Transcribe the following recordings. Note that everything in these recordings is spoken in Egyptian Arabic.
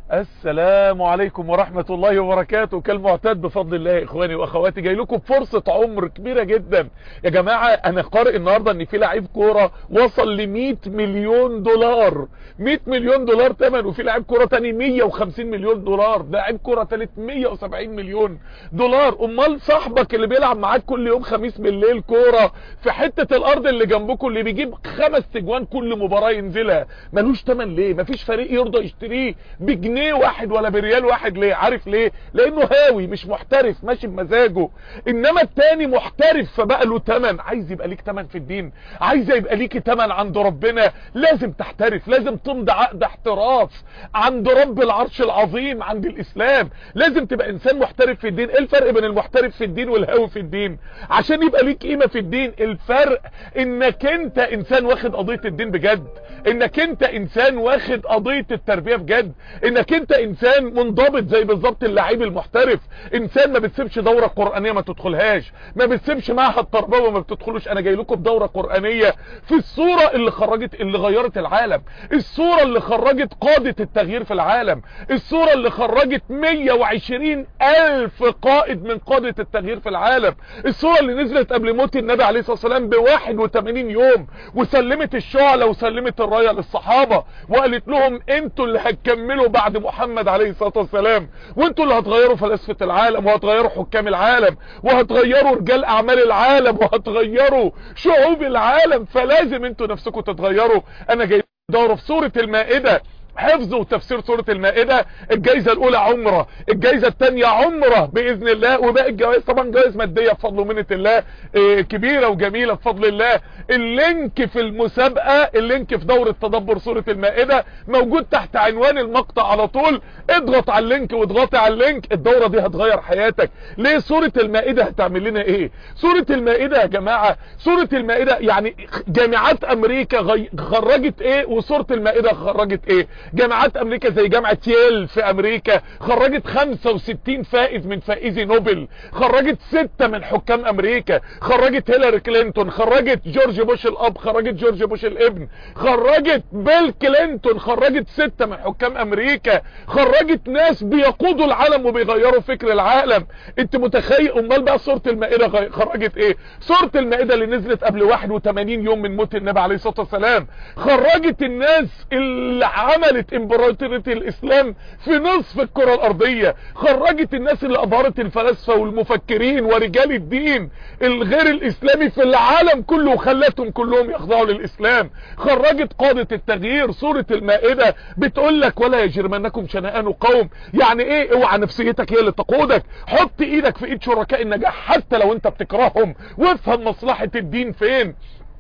السلام عليكم ورحمة الله وبركاته كالمعتاد بفضل الله اخواني واخواتي جاي لكم بفرصة عمر كبيرة جدا يا جماعة انا قارئ النهاردة ان في لعيب كورة وصل ل 100 مليون دولار 100 مليون دولار تمن وفي لعيب كورة تاني 150 مليون دولار لعيب كورة تالت 170 مليون دولار امال صاحبك اللي بيلعب معاك كل يوم خميس بالليل كورة في حتة الارض اللي جنبكم اللي بيجيب خمس تجوان كل مباراة ينزلها ملوش تمن ليه مفيش فريق يرضى يشتريه بجنيه جنيه واحد ولا بريال واحد ليه عارف ليه لانه هاوي مش محترف ماشي بمزاجه انما التاني محترف فبقى له تمن عايز يبقى ليك تمن في الدين عايز يبقى ليك تمن عند ربنا لازم تحترف لازم تمضي عقد احتراف عند رب العرش العظيم عند الاسلام لازم تبقى انسان محترف في الدين ايه الفرق بين المحترف في الدين والهاوي في الدين عشان يبقى ليك قيمة في الدين الفرق انك انت انسان واخد قضية الدين بجد انك انت انسان واخد قضية التربية بجد انك انت انسان منضبط زي بالظبط اللعيب المحترف انسان ما بتسيبش دورة قرآنية ما تدخلهاش ما بتسيبش معهد تربوي ما بتدخلوش انا جاي لكم بدورة قرآنية في الصورة اللي خرجت اللي غيرت العالم الصورة اللي خرجت قادة التغيير في العالم الصورة اللي خرجت 120 الف قائد من قادة التغيير في العالم الصورة اللي نزلت قبل موت النبي عليه الصلاة والسلام ب 81 يوم وسلمت الشعلة وسلمت الراية للصحابة وقالت لهم انتوا اللي هتكملوا بعد محمد عليه الصلاة والسلام وانتوا اللي هتغيروا فلسفة العالم وهتغيروا حكام العالم وهتغيروا رجال اعمال العالم وهتغيروا شعوب العالم فلازم انتوا نفسكم تتغيروا انا جاي دورة في سورة المائدة حفظ وتفسير سورة المائدة الجايزة الاولى عمرة الجايزة التانية عمرة باذن الله وباقي الجوائز طبعا جوائز مادية بفضل ومنة الله اه كبيرة وجميلة بفضل الله اللينك في المسابقة اللينك في دورة تدبر سورة المائدة موجود تحت عنوان المقطع على طول اضغط على اللينك واضغطي على اللينك الدورة دي هتغير حياتك ليه سورة المائدة هتعمل لنا ايه سورة المائدة يا جماعة سورة المائدة يعني جامعات امريكا غي... خرجت ايه وسورة المائدة خرجت ايه جامعات امريكا زي جامعة ييل في امريكا خرجت 65 فائز من فائزي نوبل خرجت ستة من حكام امريكا خرجت هيلاري كلينتون خرجت جورج بوش الاب خرجت جورج بوش الابن خرجت بيل كلينتون خرجت ستة من حكام امريكا خرجت ناس بيقودوا العالم وبيغيروا فكر العالم انت متخيل امال بقى سورة المائدة خرجت ايه سورة المائدة اللي نزلت قبل 81 يوم من موت النبي عليه الصلاة والسلام خرجت الناس اللي عملت خرجت امبراطورية الاسلام في نصف الكرة الارضية خرجت الناس اللي ابهرت الفلاسفة والمفكرين ورجال الدين الغير الاسلامي في العالم كله وخلتهم كلهم يخضعوا للاسلام خرجت قادة التغيير سورة المائدة بتقول لك ولا يجرمنكم شنآن قوم يعني ايه اوعى نفسيتك هي اللي تقودك حط ايدك في ايد شركاء النجاح حتى لو انت بتكرههم وافهم مصلحة الدين فين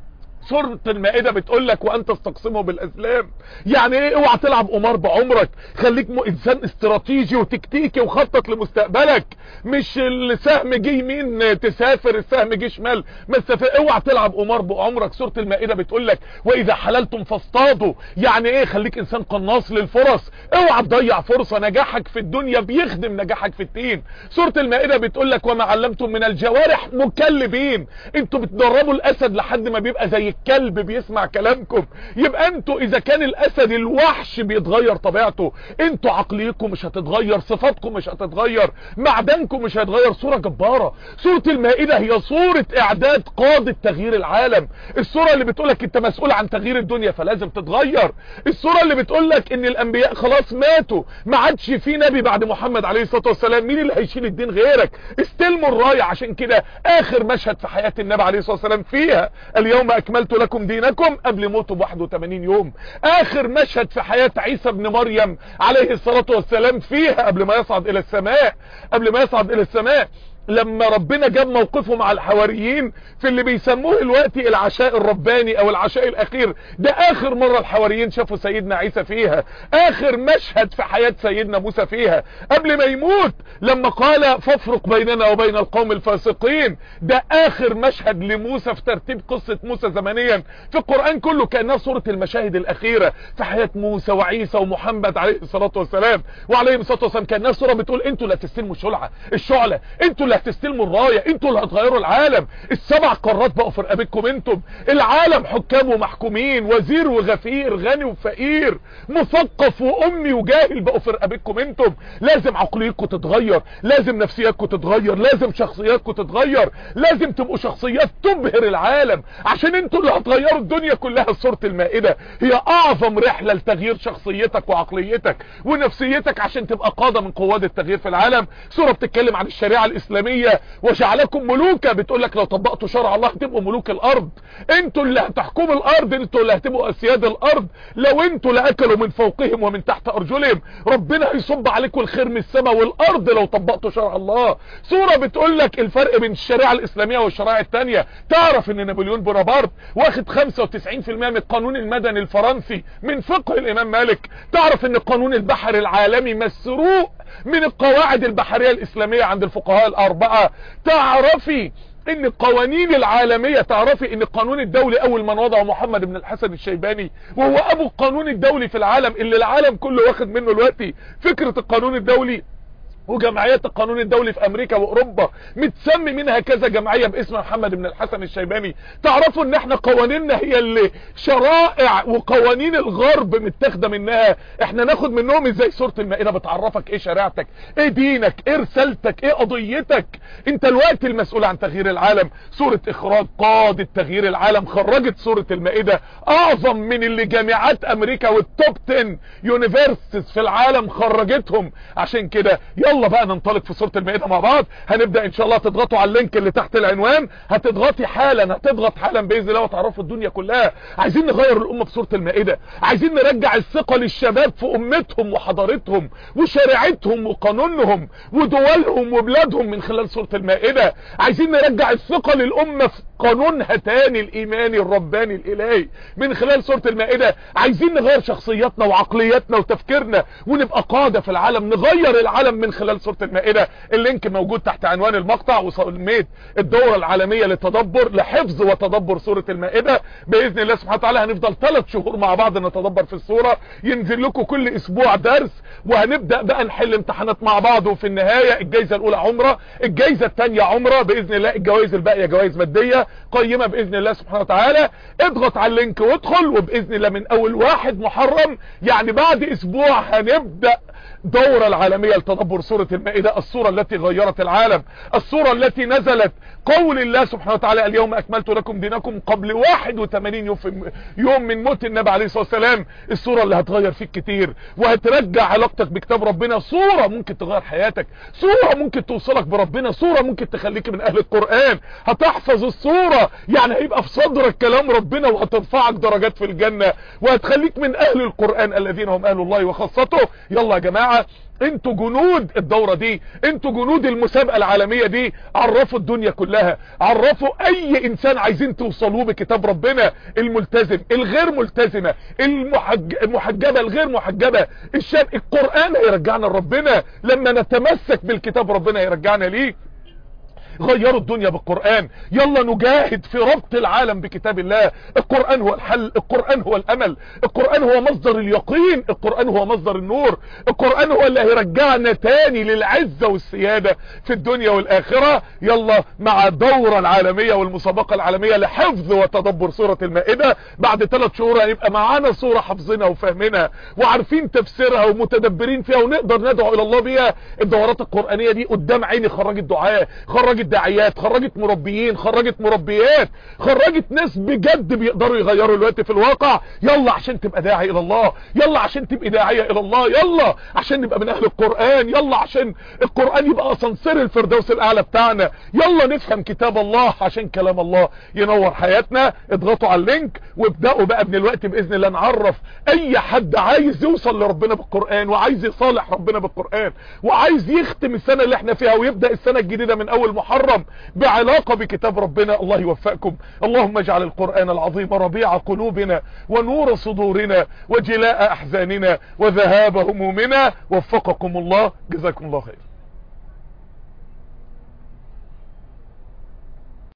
سورة المائدة بتقول لك وان تستقسموا بالازلام يعني ايه اوعى تلعب قمار بعمرك خليك م... انسان استراتيجي وتكتيكي وخطط لمستقبلك مش السهم جه يمين تسافر السهم جه شمال ما تسافر اوعى تلعب قمار بعمرك سورة المائدة بتقول لك واذا حللتم فاصطادوا يعني ايه خليك انسان قناص للفرص اوعى تضيع فرصة نجاحك في الدنيا بيخدم نجاحك في الدين سورة المائدة بتقول لك وما علمتم من الجوارح مكلبين انتوا بتدربوا الاسد لحد ما بيبقى زي الكلب بيسمع كلامكم يبقى انتوا اذا كان الاسد الوحش بيتغير طبيعته انتوا عقليتكم مش هتتغير صفاتكم مش هتتغير معدنكم مش هيتغير صورة جبارة سورة المائدة هي صورة اعداد قادة تغيير العالم الصورة اللي بتقولك انت مسؤول عن تغيير الدنيا فلازم تتغير الصورة اللي بتقولك ان الانبياء خلاص ماتوا ما عادش في نبي بعد محمد عليه الصلاة والسلام مين اللي هيشيل الدين غيرك استلموا الراية عشان كده اخر مشهد في حياة النبي عليه الصلاة والسلام فيها اليوم اكملت لكم دينكم قبل موته ب 81 يوم اخر مشهد في حياة عيسى ابن مريم عليه الصلاة والسلام فيها قبل ما يصعد الى السماء قبل ما يصعد الى السماء لما ربنا جاب موقفه مع الحواريين في اللي بيسموه دلوقتي العشاء الرباني او العشاء الاخير ده اخر مرة الحواريين شافوا سيدنا عيسى فيها اخر مشهد في حياة سيدنا موسى فيها قبل ما يموت لما قال فافرق بيننا وبين القوم الفاسقين ده اخر مشهد لموسى في ترتيب قصة موسى زمنيا في القرآن كله كأنها صورة المشاهد الاخيرة في حياة موسى وعيسى ومحمد عليه الصلاة والسلام وعليه الصلاة والسلام كأنها صورة بتقول انتوا لا تستلموا الشلعة الشعلة انتوا اللي هتستلموا الرايه انتوا اللي هتغيروا العالم السبع قارات بقوا في رقبتكم انتم العالم حكام ومحكومين وزير وغفير غني وفقير مثقف وامي وجاهل بقوا في رقبتكم انتم لازم عقليتكم تتغير لازم نفسياتكم تتغير لازم شخصياتكم تتغير لازم تبقوا شخصيات تبهر العالم عشان انتوا اللي هتغيروا الدنيا كلها سوره المائده هي اعظم رحله لتغيير شخصيتك وعقليتك ونفسيتك عشان تبقى قاده من قواد التغيير في العالم سوره بتتكلم عن الشريعه الاسلاميه وجعلكم ملوكا بتقول لك لو طبقتوا شرع الله هتبقوا ملوك الارض انتوا اللي هتحكموا الارض انتوا اللي هتبقوا اسياد الارض لو انتوا اللي اكلوا من فوقهم ومن تحت ارجلهم ربنا هيصب عليكم الخير من السماء والارض لو طبقتوا شرع الله سوره بتقول لك الفرق بين الشريعه الاسلاميه والشرائع الثانيه تعرف ان نابليون بونابرت واخد 95% من القانون المدني الفرنسي من فقه الامام مالك تعرف ان القانون البحري العالمي مسروق من القواعد البحريه الاسلاميه عند الفقهاء الاربعه تعرفي ان القوانين العالمية تعرفي ان القانون الدولي اول من وضعه محمد بن الحسن الشيباني وهو ابو القانون الدولي في العالم اللي العالم كله واخد منه دلوقتي فكرة القانون الدولي وجمعيات القانون الدولي في امريكا واوروبا متسمي منها كذا جمعية باسم محمد بن الحسن الشيباني تعرفوا ان احنا قوانيننا هي اللي شرائع وقوانين الغرب متاخده منها احنا ناخد منهم ازاي سوره المائده بتعرفك ايه شريعتك ايه دينك ايه رسالتك ايه قضيتك انت الوقت المسؤول عن تغيير العالم سوره اخراج قاده تغيير العالم خرجت سوره المائده اعظم من اللي جامعات امريكا والتوب 10 يونيفرسيتيز في العالم خرجتهم عشان كده يلا يلا بقى ننطلق في سوره المائده مع بعض هنبدا ان شاء الله تضغطوا على اللينك اللي تحت العنوان هتضغطي حالا هتضغط حالا باذن الله وتعرفوا الدنيا كلها عايزين نغير الامه في سوره المائده عايزين نرجع الثقه للشباب في امتهم وحضارتهم وشريعتهم وقانونهم ودولهم وبلادهم من خلال سوره المائده عايزين نرجع الثقه للامه في قانونها تاني الايماني الرباني الالهي من خلال سوره المائده عايزين نغير شخصياتنا وعقلياتنا وتفكيرنا ونبقى قاده في العالم نغير العالم من خلال سوره المائده اللينك موجود تحت عنوان المقطع وسميت الدوره العالميه للتدبر لحفظ وتدبر سوره المائده باذن الله سبحانه وتعالى هنفضل ثلاث شهور مع بعض نتدبر في السوره ينزل لكم كل اسبوع درس وهنبدا بقى نحل امتحانات مع بعض وفي النهايه الجائزه الاولى عمره الجائزه الثانيه عمره باذن الله الجوائز الباقيه جوائز ماديه قيمه باذن الله سبحانه وتعالى اضغط على اللينك وادخل وباذن الله من اول واحد محرم يعني بعد اسبوع هنبدا دورة العالمية لتدبر سورة المائدة الصورة التي غيرت العالم الصورة التي نزلت قول الله سبحانه وتعالى اليوم اكملت لكم دينكم قبل 81 يوم, في يوم من موت النبي عليه الصلاة والسلام الصورة اللي هتغير فيك كتير وهترجع علاقتك بكتاب ربنا صورة ممكن تغير حياتك صورة ممكن توصلك بربنا صورة ممكن تخليك من اهل القرآن هتحفظ الصورة يعني هيبقى في صدرك كلام ربنا وهترفعك درجات في الجنة وهتخليك من اهل القرآن الذين هم اهل الله وخاصته يلا يا جماعة انتوا جنود الدورة دي انتوا جنود المسابقة العالمية دي عرفوا الدنيا كلها عرفوا اي انسان عايزين توصلوه بكتاب ربنا الملتزم الغير ملتزمة المحج... المحجبة الغير محجبة الشاب القرآن هيرجعنا لربنا لما نتمسك بالكتاب ربنا هيرجعنا ليه غيروا الدنيا بالقرآن يلا نجاهد في ربط العالم بكتاب الله القرآن هو الحل القرآن هو الأمل القرآن هو مصدر اليقين القرآن هو مصدر النور القرآن هو اللي هيرجعنا تاني للعزة والسيادة في الدنيا والآخرة يلا مع الدورة العالمية والمسابقة العالمية لحفظ وتدبر سورة المائدة بعد ثلاث شهور هيبقى معانا سورة حفظنا وفهمنا وعارفين تفسيرها ومتدبرين فيها ونقدر ندعو إلى الله بيها الدورات القرآنية دي قدام عيني خرجت دعاء خرجت داعيات خرجت مربيين خرجت مربيات خرجت ناس بجد بيقدروا يغيروا الوقت في الواقع يلا عشان تبقى داعي الى الله يلا عشان تبقى داعية الى الله يلا عشان نبقى من اهل القرآن يلا عشان القرآن يبقى اسانسير الفردوس الاعلى بتاعنا يلا نفهم كتاب الله عشان كلام الله ينور حياتنا اضغطوا على اللينك وابدأوا بقى من الوقت باذن الله نعرف اي حد عايز يوصل لربنا بالقرآن وعايز يصالح ربنا بالقرآن وعايز يختم السنة اللي احنا فيها ويبدأ السنة الجديدة من اول محرم بعلاقة بكتاب ربنا الله يوفقكم اللهم اجعل القرآن العظيم ربيع قلوبنا ونور صدورنا وجلاء احزاننا وذهاب همومنا وفقكم الله جزاكم الله خير